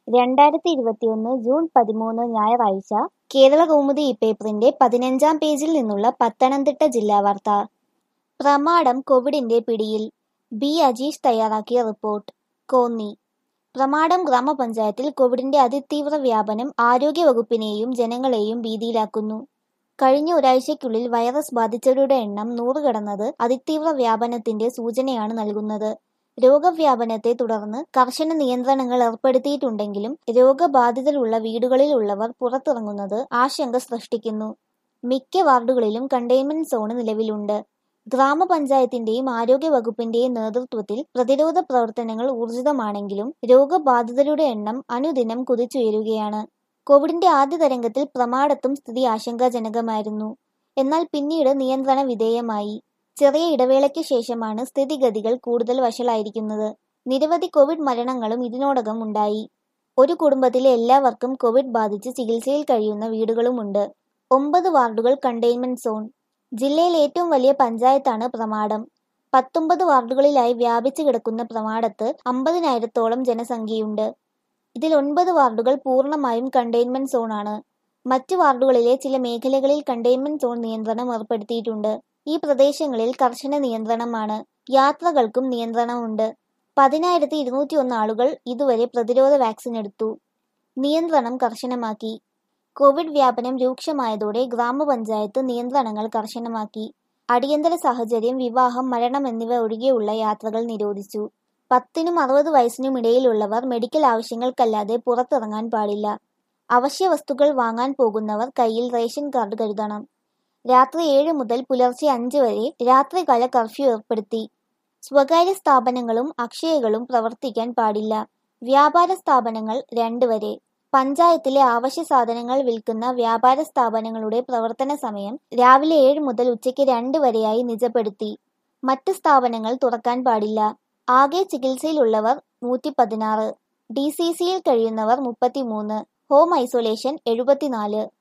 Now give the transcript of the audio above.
രണ്ടായിരത്തി ഇരുപത്തിയൊന്ന് ജൂൺ പതിമൂന്ന് ഞായറാഴ്ച കേരളകൗമുദി ഇപ്പേപ്പറിന്റെ പതിനഞ്ചാം പേജിൽ നിന്നുള്ള പത്തനംതിട്ട ജില്ലാ വാർത്ത പ്രമാടം കോവിഡിന്റെ പിടിയിൽ ബി അജീഷ് തയ്യാറാക്കിയ റിപ്പോർട്ട് കോന്നി പ്രമാടം ഗ്രാമപഞ്ചായത്തിൽ കോവിഡിന്റെ അതിതീവ്ര വ്യാപനം ആരോഗ്യവകുപ്പിനെയും ജനങ്ങളെയും ഭീതിയിലാക്കുന്നു കഴിഞ്ഞ ഒരാഴ്ചയ്ക്കുള്ളിൽ വൈറസ് ബാധിച്ചവരുടെ എണ്ണം നൂറ് കടന്നത് അതിതീവ്ര വ്യാപനത്തിന്റെ സൂചനയാണ് നൽകുന്നത് രോഗവ്യാപനത്തെ തുടർന്ന് കർശന നിയന്ത്രണങ്ങൾ ഏർപ്പെടുത്തിയിട്ടുണ്ടെങ്കിലും രോഗബാധിതരുള്ള വീടുകളിൽ ഉള്ളവർ പുറത്തിറങ്ങുന്നത് ആശങ്ക സൃഷ്ടിക്കുന്നു മിക്ക വാർഡുകളിലും കണ്ടെയ്ൻമെന്റ് സോൺ നിലവിലുണ്ട് ഗ്രാമപഞ്ചായത്തിന്റെയും ആരോഗ്യവകുപ്പിന്റെയും നേതൃത്വത്തിൽ പ്രതിരോധ പ്രവർത്തനങ്ങൾ ഊർജിതമാണെങ്കിലും രോഗബാധിതരുടെ എണ്ണം അനുദിനം കുതിച്ചുയരുകയാണ് കോവിഡിന്റെ ആദ്യ തരംഗത്തിൽ പ്രമാടത്തും സ്ഥിതി ആശങ്കാജനകമായിരുന്നു എന്നാൽ പിന്നീട് നിയന്ത്രണ വിധേയമായി ചെറിയ ഇടവേളയ്ക്ക് ശേഷമാണ് സ്ഥിതിഗതികൾ കൂടുതൽ വഷളായിരിക്കുന്നത് നിരവധി കോവിഡ് മരണങ്ങളും ഇതിനോടകം ഉണ്ടായി ഒരു കുടുംബത്തിലെ എല്ലാവർക്കും കോവിഡ് ബാധിച്ച് ചികിത്സയിൽ കഴിയുന്ന വീടുകളുമുണ്ട് ഒമ്പത് വാർഡുകൾ കണ്ടെയ്ൻമെന്റ് സോൺ ജില്ലയിൽ ഏറ്റവും വലിയ പഞ്ചായത്താണ് പ്രമാടം പത്തൊമ്പത് വാർഡുകളിലായി വ്യാപിച്ചു കിടക്കുന്ന പ്രമാടത്ത് അമ്പതിനായിരത്തോളം ജനസംഖ്യയുണ്ട് ഇതിൽ ഒൻപത് വാർഡുകൾ പൂർണ്ണമായും കണ്ടെയ്ൻമെന്റ് സോണാണ് മറ്റു വാർഡുകളിലെ ചില മേഖലകളിൽ കണ്ടെയ്ൻമെന്റ് സോൺ നിയന്ത്രണം ഏർപ്പെടുത്തിയിട്ടുണ്ട് ഈ പ്രദേശങ്ങളിൽ കർശന നിയന്ത്രണമാണ് യാത്രകൾക്കും നിയന്ത്രണമുണ്ട് പതിനായിരത്തി ഇരുന്നൂറ്റി ഒന്ന് ആളുകൾ ഇതുവരെ പ്രതിരോധ വാക്സിൻ എടുത്തു നിയന്ത്രണം കർശനമാക്കി കോവിഡ് വ്യാപനം രൂക്ഷമായതോടെ ഗ്രാമപഞ്ചായത്ത് നിയന്ത്രണങ്ങൾ കർശനമാക്കി അടിയന്തര സാഹചര്യം വിവാഹം മരണം എന്നിവ ഒഴികെയുള്ള യാത്രകൾ നിരോധിച്ചു പത്തിനും അറുപത് വയസ്സിനും ഇടയിലുള്ളവർ മെഡിക്കൽ ആവശ്യങ്ങൾക്കല്ലാതെ പുറത്തിറങ്ങാൻ പാടില്ല അവശ്യ വസ്തുക്കൾ വാങ്ങാൻ പോകുന്നവർ കയ്യിൽ റേഷൻ കാർഡ് കരുതണം രാത്രി ഏഴ് മുതൽ പുലർച്ചെ അഞ്ച് വരെ രാത്രികാല കർഫ്യൂ ഏർപ്പെടുത്തി സ്വകാര്യ സ്ഥാപനങ്ങളും അക്ഷയകളും പ്രവർത്തിക്കാൻ പാടില്ല വ്യാപാര സ്ഥാപനങ്ങൾ രണ്ട് വരെ പഞ്ചായത്തിലെ ആവശ്യ സാധനങ്ങൾ വിൽക്കുന്ന വ്യാപാര സ്ഥാപനങ്ങളുടെ പ്രവർത്തന സമയം രാവിലെ ഏഴ് മുതൽ ഉച്ചയ്ക്ക് രണ്ട് വരെയായി നിജപ്പെടുത്തി മറ്റ് സ്ഥാപനങ്ങൾ തുറക്കാൻ പാടില്ല ആകെ ചികിത്സയിലുള്ളവർ നൂറ്റി പതിനാറ് ഡി സി സിയിൽ കഴിയുന്നവർ മുപ്പത്തിമൂന്ന് ഹോം ഐസൊലേഷൻ എഴുപത്തിനാല്